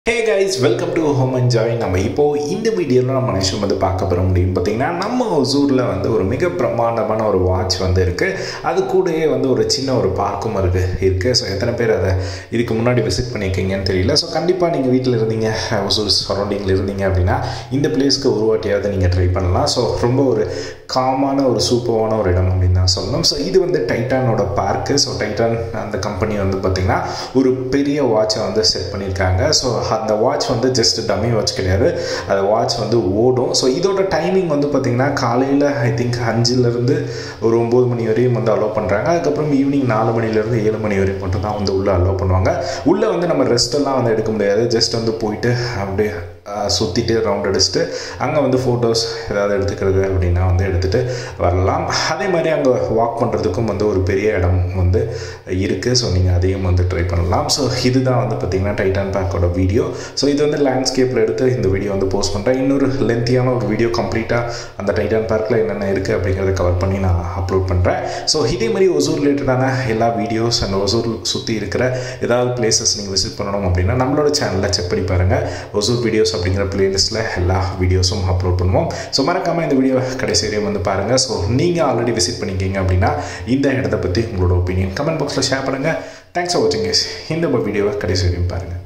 hey guys welcome to home and joy நம்ம இப்போது இந்த வீடியோவில் நம்ம நிமிஷம் வந்து பார்க்க போகிறோம் அப்படின்னு பார்த்தீங்கன்னா நம்ம ஒசூரில் வந்து ஒரு மிக பிரம்மாண்டமான ஒரு வாட்ச் வந்து இருக்குது அது கூடயே வந்து ஒரு சின்ன ஒரு பார்க்கும் இருக்குது இருக்குது ஸோ எத்தனை பேர் அதை இதுக்கு முன்னாடி விசிட் பண்ணியிருக்கீங்கன்னு தெரியல ஸோ கண்டிப்பாக நீங்கள் வீட்டில் இருந்தீங்க ஒசூர் சரௌண்டிங்கில் இருந்தீங்க அப்படின்னா இந்த பிளேஸ்க்கு ஒரு வாட்டியாவது நீங்கள் ட்ரை பண்ணலாம் ஸோ ரொம்ப ஒரு காமான ஒரு சூப்பரான ஒரு இடம் அப்படின்னு தான் சொல்லணும் ஸோ இது வந்து டைட்டானோட பார்க்கு ஸோ டைட்டான் அந்த கம்பெனி வந்து பார்த்திங்கன்னா ஒரு பெரிய வாட்சை வந்து செட் பண்ணியிருக்காங்க ஸோ அந்த வாட்ச் வந்து ஜஸ்ட் டம்மி வாட்ச் கிடையாது அந்த வாட்ச் வந்து ஓடும் ஸோ இதோட டைமிங் வந்து பார்த்திங்கன்னா காலையில் ஐ திங்க் அஞ்சுலேருந்து ஒரு ஒம்பது மணி வரையும் வந்து அலோவ் பண்ணுறாங்க அதுக்கப்புறம் ஈவினிங் நாலு மணிலேருந்து ஏழு மணி வரையும் மட்டும் தான் வந்து உள்ளே அலோவ் பண்ணுவாங்க உள்ளே வந்து நம்ம ரெஸ்ட்டெல்லாம் வந்து எடுக்க முடியாது ஜஸ்ட் வந்து போயிட்டு அப்படியே சுற்றிட்டு ரவுண்ட் அடிச்சுட்டு அங்கே வந்து ஃபோட்டோஸ் ஏதாவது எடுத்துக்கிறது அப்படின்னா வந்து எடுத்துகிட்டு வரலாம் அதே மாதிரி அங்கே வாக் பண்ணுறதுக்கும் வந்து ஒரு பெரிய இடம் வந்து இருக்குது ஸோ நீங்கள் அதையும் வந்து ட்ரை பண்ணலாம் ஸோ இதுதான் வந்து பார்த்திங்கன்னா டைட்டான் பேக்கோட வீடியோ ஸோ இது வந்து லேண்ட்ஸ்கேப்பில் எடுத்து இந்த வீடியோ வந்து போஸ்ட் பண்ணுறேன் இன்னொரு லென்த்தியான ஒரு வீடியோ கம்ப்ளீட்டாக அந்த டைட்டான் பார்க்கில் என்னென்ன இருக்குது அப்படிங்கிறத கவர் பண்ணி நான் அப்லோட் பண்ணுறேன் ஸோ இதே மாதிரி ஒசூர் ரிலேட்டடான எல்லா வீடியோஸ் அண்ட் ஒசூர் சுற்றி இருக்கிற ஏதாவது பிளேசஸ் நீங்கள் விசிட் பண்ணணும் அப்படின்னா நம்மளோட சேனலில் செக் பண்ணி பாருங்கள் ஒசூர் வீடியோஸ் அப்படிங்கிற பிளேலிஸ்ட்டில் எல்லா வீடியோஸும் அப்லோட் பண்ணுவோம் ஸோ மறக்காமல் இந்த வீடியோ கடைசி வரையும் வந்து பாருங்கள் ஸோ நீங்கள் ஆல்ரெடி விசிட் பண்ணிக்கிங்க அப்படின்னா இந்த இடத்த பற்றி உங்களோட ஒப்பீனியன் கமெண்ட் பாக்ஸில் ஷேர் பண்ணுங்கள் தேங்க்ஸ் ஃபார் வாட்சிங் இந்த வீடியோவை கடைசி வரையும் பாருங்கள்